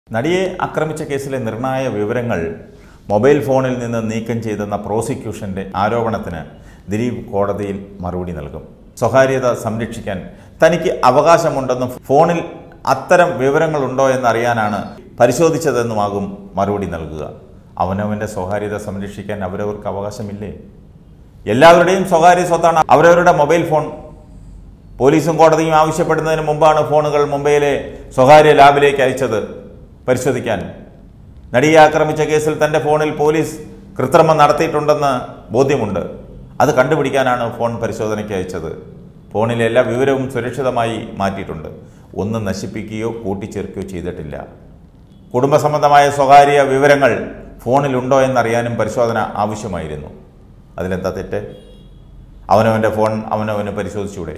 നടിയെ ആക്രമിച്ച കേസിലെ നിർണായക വിവരങ്ങൾ മൊബൈൽ ഫോണിൽ നിന്ന് നീക്കം ചെയ്തെന്ന പ്രോസിക്യൂഷന്റെ ആരോപണത്തിന് ദിലീപ് കോടതിയിൽ മറുപടി നൽകും സ്വകാര്യത സംരക്ഷിക്കാൻ തനിക്ക് അവകാശമുണ്ടെന്നും ഫോണിൽ അത്തരം വിവരങ്ങളുണ്ടോ എന്നറിയാനാണ് പരിശോധിച്ചതെന്നുമാകും മറുപടി നൽകുക അവനവൻ്റെ സ്വകാര്യത സംരക്ഷിക്കാൻ അവരവർക്ക് അവകാശമില്ലേ എല്ലാവരുടെയും സ്വകാര്യ സ്വത്താണ് അവരവരുടെ മൊബൈൽ ഫോൺ പോലീസും കോടതിയും ആവശ്യപ്പെടുന്നതിന് മുമ്പാണ് ഫോണുകൾ മുംബൈയിലെ സ്വകാര്യ ലാബിലേക്ക് അയച്ചത് പരിശോധിക്കാൻ നടിയെ ആക്രമിച്ച കേസിൽ തൻ്റെ ഫോണിൽ പോലീസ് കൃത്രിമം നടത്തിയിട്ടുണ്ടെന്ന് ബോധ്യമുണ്ട് അത് കണ്ടുപിടിക്കാനാണ് ഫോൺ പരിശോധനയ്ക്ക് അയച്ചത് ഫോണിലെ എല്ലാ വിവരവും സുരക്ഷിതമായി മാറ്റിയിട്ടുണ്ട് ഒന്നും നശിപ്പിക്കുകയോ കൂട്ടിച്ചേർക്കുകയോ ചെയ്തിട്ടില്ല കുടുംബസംബന്ധമായ സ്വകാര്യ വിവരങ്ങൾ ഫോണിലുണ്ടോ എന്നറിയാനും പരിശോധന ആവശ്യമായിരുന്നു അതിലെന്താ തെറ്റ് അവനവൻ്റെ ഫോൺ അവനവന് പരിശോധിച്ചൂടെ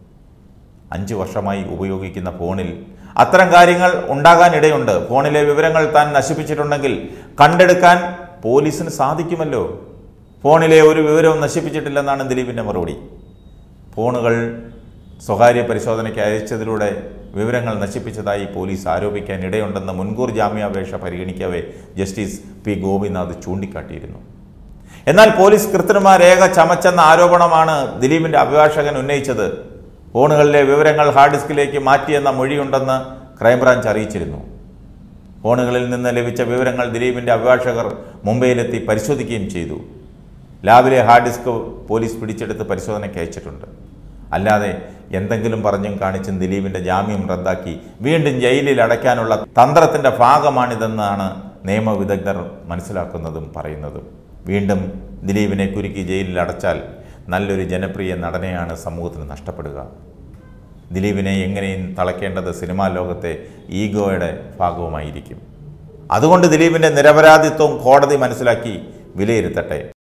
അഞ്ച് വർഷമായി ഉപയോഗിക്കുന്ന ഫോണിൽ അത്തരം കാര്യങ്ങൾ ഉണ്ടാകാനിടയുണ്ട് ഫോണിലെ വിവരങ്ങൾ താൻ നശിപ്പിച്ചിട്ടുണ്ടെങ്കിൽ കണ്ടെടുക്കാൻ പോലീസിന് സാധിക്കുമല്ലോ ഫോണിലെ ഒരു വിവരവും നശിപ്പിച്ചിട്ടില്ലെന്നാണ് ദിലീപിൻ്റെ മറുപടി ഫോണുകൾ സ്വകാര്യ പരിശോധനയ്ക്ക് അയച്ചതിലൂടെ വിവരങ്ങൾ നശിപ്പിച്ചതായി പോലീസ് ആരോപിക്കാൻ ഇടയുണ്ടെന്ന് മുൻകൂർ ജാമ്യാപേക്ഷ പരിഗണിക്കവേ ജസ്റ്റിസ് പി ഗോപിനാഥ് ചൂണ്ടിക്കാട്ടിയിരുന്നു എന്നാൽ പോലീസ് കൃത്രിമ രേഖ ചമച്ചെന്ന ആരോപണമാണ് ദിലീപിന്റെ അഭിഭാഷകൻ ഉന്നയിച്ചത് ഫോണുകളിലെ വിവരങ്ങൾ ഹാർഡ് ഡിസ്കിലേക്ക് മാറ്റിയെന്ന മൊഴിയുണ്ടെന്ന് ക്രൈംബ്രാഞ്ച് അറിയിച്ചിരുന്നു ഫോണുകളിൽ നിന്ന് ലഭിച്ച വിവരങ്ങൾ ദിലീപിന്റെ അഭിഭാഷകർ മുംബൈയിലെത്തി പരിശോധിക്കുകയും ചെയ്തു ലാബിലെ ഹാർഡ് ഡിസ്ക് പോലീസ് പിടിച്ചെടുത്ത് പരിശോധനയ്ക്ക് അയച്ചിട്ടുണ്ട് അല്ലാതെ എന്തെങ്കിലും പറഞ്ഞും കാണിച്ചും ദിലീപിന്റെ ജാമ്യം റദ്ദാക്കി വീണ്ടും ജയിലിൽ അടയ്ക്കാനുള്ള തന്ത്രത്തിന്റെ ഭാഗമാണിതെന്നാണ് നിയമവിദഗ്ധർ മനസ്സിലാക്കുന്നതും പറയുന്നതും വീണ്ടും ദിലീപിനെ കുരുക്കി ജയിലിൽ അടച്ചാൽ നല്ലൊരു ജനപ്രിയ നടനെയാണ് സമൂഹത്തിന് നഷ്ടപ്പെടുക ദിലീപിനെ എങ്ങനെയും തളയ്ക്കേണ്ടത് സിനിമാ ലോകത്തെ ഈഗോയുടെ ഭാഗവുമായിരിക്കും അതുകൊണ്ട് ദിലീപിൻ്റെ നിരപരാധിത്വം കോടതി മനസ്സിലാക്കി വിലയിരുത്തട്ടെ